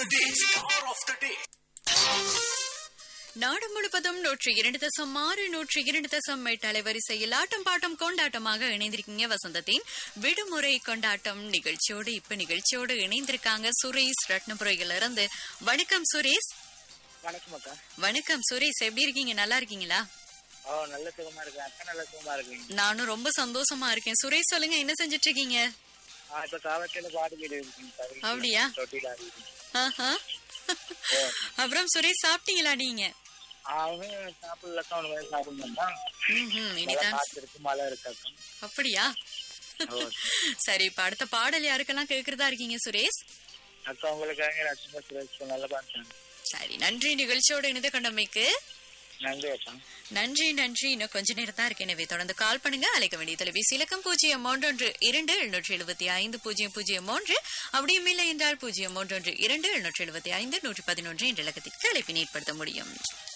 the day. Star of the day. நாடு முழுவதும் நூற்றி இரண்டு தசம் ஆறு நூற்றி இரண்டு தசம் எட்டு அலைவரிசையில் ஆட்டம் பாட்டம் கொண்டாட்டமாக இணைந்திருக்கீங்க வசந்தத்தின் விடுமுறை கொண்டாட்டம் நிகழ்ச்சியோடு இப்ப நிகழ்ச்சியோடு இணைந்திருக்காங்க சுரேஷ் ரத்னபுரையில இருந்து வணக்கம் சுரேஷ் வணக்கம் அக்கா வணக்கம் சுரேஷ் எப்படி இருக்கீங்க நல்லா இருக்கீங்களா ஓ நல்ல சுகமா இருக்கேன் அக்கா நல்ல சுகமா இருக்கீங்க நானும் ரொம்ப சந்தோஷமா இருக்கேன் சுரேஷ் சொல்லுங்க என்ன செஞ்சுட்டு இருக்கீங்க ஆ இப்ப சாவக்கையில பாடு வீடு இருக்குங்க சார் அப்படியா? தொட்டில ஆடிட்டு. ஆஹா. அப்புறம் சுரேஷ் சாப்பிட்டீங்களா நீங்க அவன் சாப்பிடலக்கா அவனுக்கு சாப்பிடணும் தான் ம்ஹும், நல்லா இனிதான் காத்து இருக்கு மழை இருக்காக்கா அப்படியா ஓ. சரி இப்ப அடுத்த பாடல் யாருக்கெல்லாம் கேக்குறதா இருக்கீங்க சுரேஷ் அக்கா உங்களுக்காக ரட்சமா சுரேஷ் நல்லா பார்த்தாங்க சரி நன்றி நிகழ்ச்சியோட இணைந்து கொண்டமைக்கு நன்றி அக்கா நன்றி நன்றி இன்னும் கொஞ்ச நேரம் தான் இருக்கு எனவே தொடர்ந்து கால் பண்ணுங்க அழைக்க வேண்டிய தொலைபேசி இலக்கம் பூஜ்ஜியம் மூன்றொன்று இரண்டு எழுநூற்றி எழுபத்தி ஐந்து பூஜ்ஜியம் பூஜ்ஜியம் மூன்று அப்படியும் இல்லை என்றால் பூஜ்ஜியம் மூன்றொன்று இரண்டு எழுநூற்றி எழுபத்தி ஐந்து நூற்றி பதினொன்று என்ற இலக்கத்திற்கு அழைப்பினை ஏற்படுத்த முடியும்